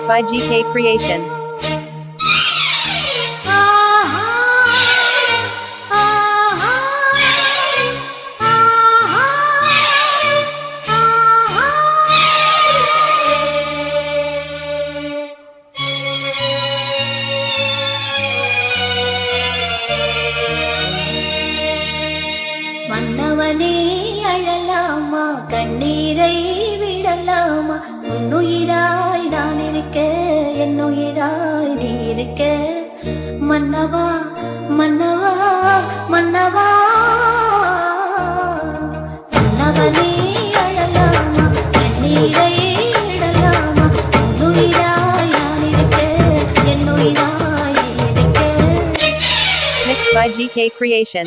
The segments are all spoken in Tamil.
Mixed by GK Creation. மன்னவனே அழலாமா கண்ணீரை விடலாமா உன்னுயிராய் நான் இருக்க என்னுயிராய் நீ இருக்க மன்னவா மன்னவா மன்னவா மன்னவனே அழலாமா கண்ணீரை விடலாமா உன்னுயிராய் நான் இருக்க என்னுயிராய் நீ இருக்க Mixed by GK Creation.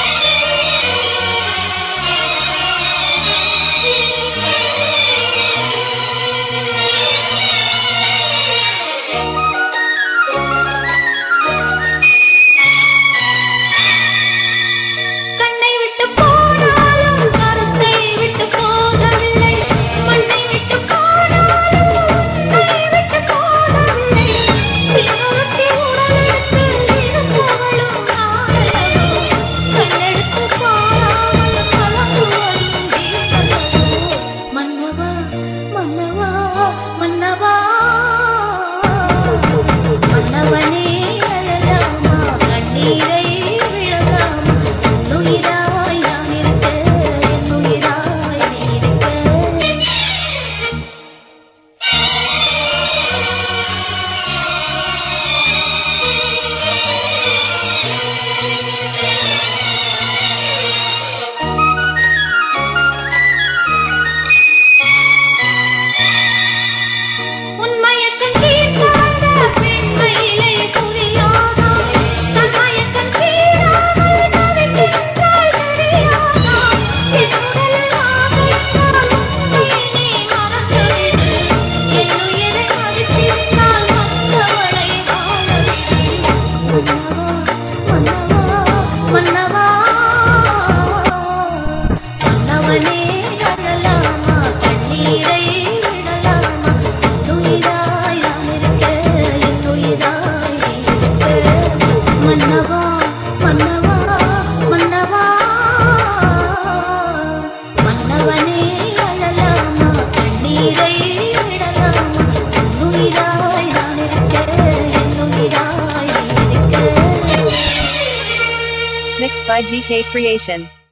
கண்ணை விட்டு போனாலும் கருத்தை விட்டு போகவில்லை மண்ணை விட்டு போனாலும் உன்னை விட்டு போகவில்லை இன்னொருத்தி உடலெடுத்து இருப்பவளும் நானல்லவோ கண்ணெடுத்து பாராமல் கலங்குவதும் வீணல்லவோ மன்னவா மன்னவா மன்னவா மன்னவனே அழலாமா கண்ணீரை விழலாமா உன்னுயிராய் நான் இருக்க என்னுயிராய் நீ இருக்க உன்மயக்கம் தீர்க்க வந்த பெண்மையிலே புரியாதா தன்மயக்கம் தீராமல் தவிக்கின்றாய் தெரியாதா என்னுடல் ஆசைத்தால் உன்னை நீ மறந்துவிடு என்னுயிரை மதித்திருந்தால் மற்றவளை வாழவிடு மன்னவா மன்னவா மன்னவனே அழலாமா கண்ணீரை விடலாமா உன்னுயிராய் நான் இருக்க என்னுயிராய் நீ இருக்க மன்னவா மன்னவா மன்னவா மன்னவனே அழலாமா கண்ணீரை விடலாமா உன்னுயிராய் நான் இருக்க என்னுயிராய் நீ இருக்க Mixed by GK Creation.